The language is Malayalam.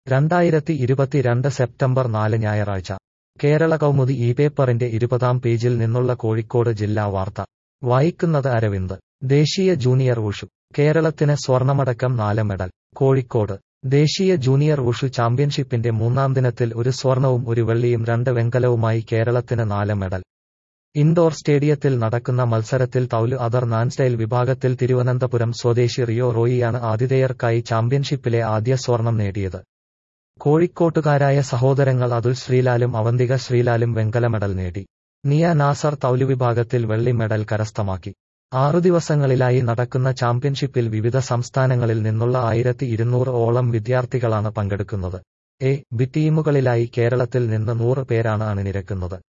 രണ്ടായിരത്തി ഇരുപത്തിരണ്ട് സെപ്റ്റംബർ നാല് ഞായറാഴ്ച കേരള കൗമുദി ഈ പേപ്പറിന്റെ ഇരുപതാം പേജിൽ നിന്നുള്ള കോഴിക്കോട് ജില്ലാ വാർത്ത വായിക്കുന്നത് അരവിന്ദ് ദേശീയ ജൂനിയർ ഉഷു കേരളത്തിന് സ്വർണമടക്കം നാല് മെഡൽ കോഴിക്കോട് ദേശീയ ജൂനിയർ ഉഷു ചാമ്പ്യൻഷിപ്പിന്റെ മൂന്നാം ദിനത്തിൽ ഒരു സ്വർണവും ഒരു വെള്ളിയും രണ്ട് വെങ്കലവുമായി കേരളത്തിന് നാല് മെഡൽ ഇൻഡോർ സ്റ്റേഡിയത്തിൽ നടക്കുന്ന മത്സരത്തിൽ തൗല് അതർ നാൻസ്റ്റൈൽ വിഭാഗത്തിൽ തിരുവനന്തപുരം സ്വദേശി റിയോ റോയിയാണ് ആതിഥേയർക്കായി ചാമ്പ്യൻഷിപ്പിലെ ആദ്യ സ്വർണം നേടിയത് കോഴിക്കോട്ടുകാരായ സഹോദരങ്ങൾ അതുൽ ശ്രീലാലും അവന്തിക ശ്രീലാലും വെങ്കല മെഡൽ നേടി നിയ നാസർ തൗലു വിഭാഗത്തിൽ വെള്ളി മെഡൽ കരസ്ഥമാക്കി ആറു ദിവസങ്ങളിലായി നടക്കുന്ന ചാമ്പ്യൻഷിപ്പിൽ വിവിധ സംസ്ഥാനങ്ങളിൽ നിന്നുള്ള ആയിരത്തി ഇരുന്നൂറ് ഓളം വിദ്യാർത്ഥികളാണ് പങ്കെടുക്കുന്നത് എ ബി ടീമുകളിലായി കേരളത്തിൽ നിന്ന് നൂറ് പേരാണ് അണിനിരക്കുന്നത്